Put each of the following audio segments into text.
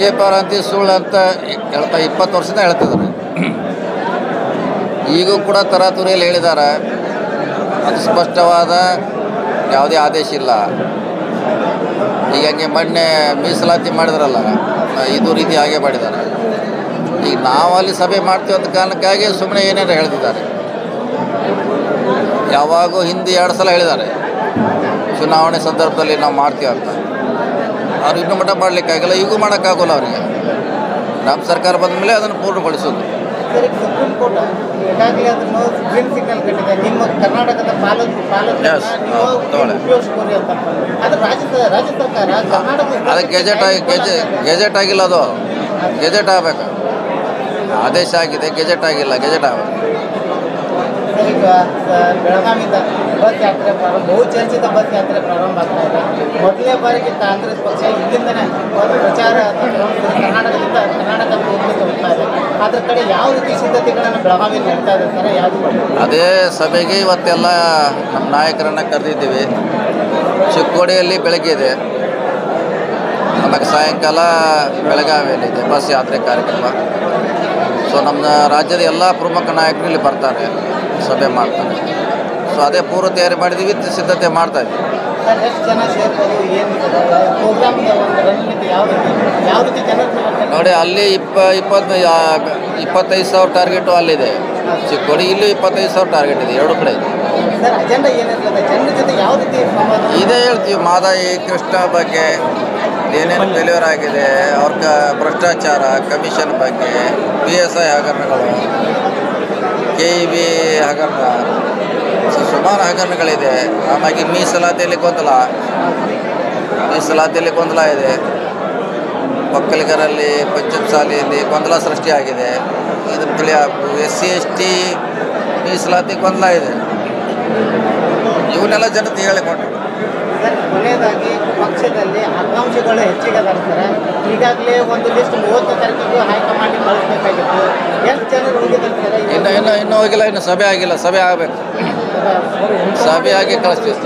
Paper ಅಂತ ಸುಳ್ಳು ಅಂತ ಹೇಳ್ತಾ ಇಪ್ಪತ್ತು ವರ್ಷದಿಂದ ಹೇಳ್ತಿದ್ದಾರೆ ಈಗೂ ಕೂಡ ತರಾತುರಿಯಲ್ಲಿ ಹೇಳಿದ್ದಾರೆ ಅದು ಸ್ಪಷ್ಟವಾದ ಯಾವುದೇ ಆದೇಶ ಇಲ್ಲ ಈಗ ಹಂಗೆ ಮೊನ್ನೆ ಮೀಸಲಾತಿ ಮಾಡಿದ್ರಲ್ಲ ಇದು ರೀತಿ ಹಾಗೆ ಮಾಡಿದ್ದಾರೆ ಈಗ ನಾವು ಅಲ್ಲಿ ಸಭೆ ಮಾಡ್ತೀವಿ ಅಂತ ಕಾರಣಕ್ಕಾಗಿ ಸುಮ್ಮನೆ ಏನೇನು ಹೇಳ್ತಿದ್ದಾರೆ ಯಾವಾಗೂ ಹಿಂದೆ ಎರಡು ಸಲ ಹೇಳಿದ್ದಾರೆ ಚುನಾವಣೆ ಸಂದರ್ಭದಲ್ಲಿ ನಾವು ಮಾಡ್ತೀವಿ ಅಂತ ಅವ್ರು ಇನ್ನೂ ಮಟ್ಟ ಮಾಡಲಿಕ್ಕಾಗಲ್ಲ ಈಗೂ ಮಾಡೋಕ್ಕಾಗೋಲ್ಲ ಅವರಿಗೆ ನಮ್ಮ ಸರ್ಕಾರ ಬಂದ ಮೇಲೆ ಅದನ್ನು ಪೂರ್ಣಗೊಳಿಸೋದು ಸರಿ ಸುಪ್ರೀಂ ಕೋರ್ಟ್ ಈಗಾಗಲೇ ಅದನ್ನು ಗ್ರೀನ್ ಸಿಗ್ನಲ್ ಕಟ್ಟಿದೆ ನಿಮ್ಮ ಕರ್ನಾಟಕದ ಪಾಲಕ Yes. ಹಾ, ತಗೊಳ್ಳಿ. ಉಪಯೋಗಿಸ್ಕೊರಿ ಅಂತ ಅದು ರಾಜ್ಯ ರಾಜ್ಯ ಸರ್ಕಾರ ಕರ್ನಾಟಕ ಅದಕ್ಕೆ ಗೆಜೆಟ್ ಆಗಿ ಗೆಜೆ ಗೆಜೆಟ್ ಆಗಿಲ್ಲ ಅದು ಗೆಜೆಟ್ ಆಗಬೇಕು ಆದೇಶ ಆಗಿದೆ ಗೆಜೆಟ್ ಆಗಿಲ್ಲ ಗೆಜೆಟ್ ಆಗಬೇಕು ಸರ್, ಈಗ ಸ- ಬೆಳಗಾವಿಯಿಂದ ಬಸ್ ಯಾತ್ರೆ ಪ್ರಾರಂಭ ಬಹು ಚರ್ಚಿತ ಬಸ್ ಯಾತ್ರೆ ಪ್ರಾರಂಭ ಆಗ್ತಾ ಇದೆ ಮೊದಲನೇ ಬಾರಿಗೆ ಕಾಂಗ್ರೆಸ್ ಪಕ್ಷ ಇಲ್ಲಿಂದನೇ ಒಂದು ಪ್ರಚಾರ ತಂತ್ರವನ್ನು ಕರ್ನಾಟಕದಿಂದ ಕರ್ನಾಟಕ ಹೋಗ್ಲಿಕ್ಕೆ ಹೋಗ್ತಾ ಇದೆ ಅದ್ರ ಕಡೆ ಯಾವ ರೀತಿ ಸಿದ್ಧತೆಗಳನ್ನು ಬೆಳಗಾವಿಯಲ್ಲಿ ನಡೀತಾ ಇದೆ ಸರ್ ಯಾವುದು ಅದೇ ಸಭೆಗೆ ಇವತ್ತೆಲ್ಲ ನಮ್ಮ ನಾಯಕರನ್ನು ಕರೆದಿದ್ದೀವಿ ಚಿಕ್ಕೋಡಿಯಲ್ಲಿ ಬೆಳಗ್ಗೆ ಇದೆ ಆಮೇಲೆ ಸಾಯಂಕಾಲ ಬೆಳಗಾವಿಯಲ್ಲಿದೆ ಬಸ್ ಯಾತ್ರೆ ಕಾರ್ಯಕ್ರಮ ಸೊ ನಮ್ಮ ರಾಜ್ಯದ ಎಲ್ಲ ಪ್ರಮುಖ ನಾಯಕರು ಇಲ್ಲಿ ಬರ್ತಾರೆ ಸಭೆ ಮಾಡ್ತಾರೆ ಸೊ ಅದೇ ಪೂರ್ವ ತಯಾರಿ ಮಾಡಿದ್ದೀವಿ ಸಿದ್ಧತೆ ಮಾಡ್ತಾ ಇದ್ದೀವಿ ಸರ್ ಎಷ್ಟು ಜನ ಸೇರ್ಬೋದು ಏನು ಪ್ರೋಗ್ರಾಮ್ದ ಒಂದು ರಣನೀತಿ ಯಾವ ರೀತಿ ಯಾವ ರೀತಿ ಜನರು ನೋಡಿ ಅಲ್ಲಿ ಇಪ್ಪ ಇಪ್ಪತ್ತು ಇಪ್ಪತ್ತೈದು ಸಾವಿರ ಟಾರ್ಗೆಟು ಅಲ್ಲಿದೆ ಚಿಕ್ಕೋಡಿ ಇಲ್ಲೂ ಇಪ್ಪತ್ತೈದು ಸಾವಿರ ಟಾರ್ಗೆಟ್ ಇದೆ ಎರಡು ಕಡೆ ಇದೆ ಸರ್ ಅಜೆಂಡಾ ಏನಿರ್ತದೆ ಜನರ ಜೊತೆ ಯಾವ ರೀತಿ ಸಂವಾದ ಇದೇ ಹೇಳ್ತೀವಿ ಮಾದಾಯಿ ಕೃಷ್ಣ ಬಗ್ಗೆ ಏನೇನು ಫೇಲ್ಯೂರ್ ಆಗಿದೆ ಅವ್ರ ಕ ಭ್ರಷ್ಟಾಚಾರ ಕಮಿಷನ್ ಬಗ್ಗೆ ಪಿ ಎಸ್ ಐ ಹಗರಣಗಳು ಕೆ ಇ ಬಿ ಹಗರಣ ಸೊ ಸುಮಾರು ಹಗರಣಗಳಿದೆ ಆಮೇಲೆ ಮೀಸಲಾತಿಯಲ್ಲಿ ಗೊಂದಲ ಮೀಸಲಾತಿಯಲ್ಲಿ ಗೊಂದಲ ಇದೆ ಒಕ್ಕಲಿಗರಲ್ಲಿ ಪಂಚಮಸಾಲಿಯಲ್ಲಿ ಗೊಂದಲ ಸೃಷ್ಟಿಯಾಗಿದೆ ಇದನ್ನು ತಿಳಿಯಬೇಕು ಎಸ್ ಸಿ ಎಸ್ ಟಿ ಮೀಸಲಾತಿ ಗೊಂದಲ ಇದೆ ಇವನ್ನೆಲ್ಲ ಜನತೆ ಹೇಳಿಕೊಟ್ರು ಸರ್ ಕೊನೆಯದಾಗಿ ಪಕ್ಷದಲ್ಲಿ ಆಕಾಂಕ್ಷಿಗಳು ಹೆಚ್ಚಿಗೆ ಅದಾರ ಸರ್ ಈಗಾಗಲೇ ಒಂದು ಲಿಸ್ಟ್ ಮೂವತ್ತು ತಾರೀಕಿಗೂ ಹೈಕಮಾಂಡ್ ಕಳಿಸ್ಬೇಕಾಗಿತ್ತು ಎಷ್ಟು ಜನರು ಹೋಗಿದ್ದಾರೆ ಸರ್ ಇನ್ನು ಇನ್ನು ಇನ್ನೂ ಹೋಗಿಲ್ಲ ಇನ್ನು ಸಭೆ ಆಗಿಲ್ಲ ಸಭೆ ಆಗಬೇಕು ಸಭೆ ಆಗಿ ಕಳಿಸ್ತೀವಿ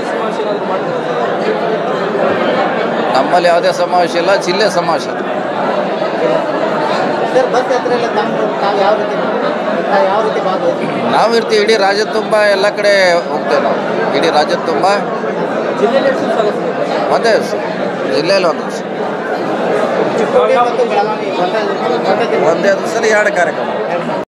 ನಮ್ಮಲ್ಲಿ ಯಾವುದೇ ಸಮಾವೇಶ ಇಲ್ಲ ಜಿಲ್ಲೆ ಸಮಾವೇಶ ಸರ್ ಬಸ್ ಯಾತ್ರೆಯಲ್ಲಿ ತಮ್ಮ ತಾವು ಯಾವ ರೀತಿ ತಾವು ಯಾವ ರೀತಿ ಭಾಗವಹಿಸ್ತೀವಿ ನಾವು ಇರ್ತೀವಿ ಇಡೀ ರಾಜ್ಯ ತುಂಬ ಎಲ್ಲ ಕಡೆ ಹೋಗ್ತೇವೆ ನಾವು ಇಡೀ ರಾಜ್ಯ ತುಂಬ ಜಿಲ್ಲೆಯಲ್ಲಿ ಎಷ್ಟು ಸಾಗಿಸ್ತೀವಿ? ಒಂದೇ ದಿವಸ ಜಿಲ್ಲೆಯಲ್ಲಿ ಒಂದು ದಿವಸ ಚಿಕ್ಕೋಡಿ ಮತ್ತು ಬೆಳಗಾವಿ ಒಂದೇ ಒಂದೇ ದಿನ ಒಂದೇ ದಿವಸ ಎರಡು ಕಾರ್ಯಕ್ರಮ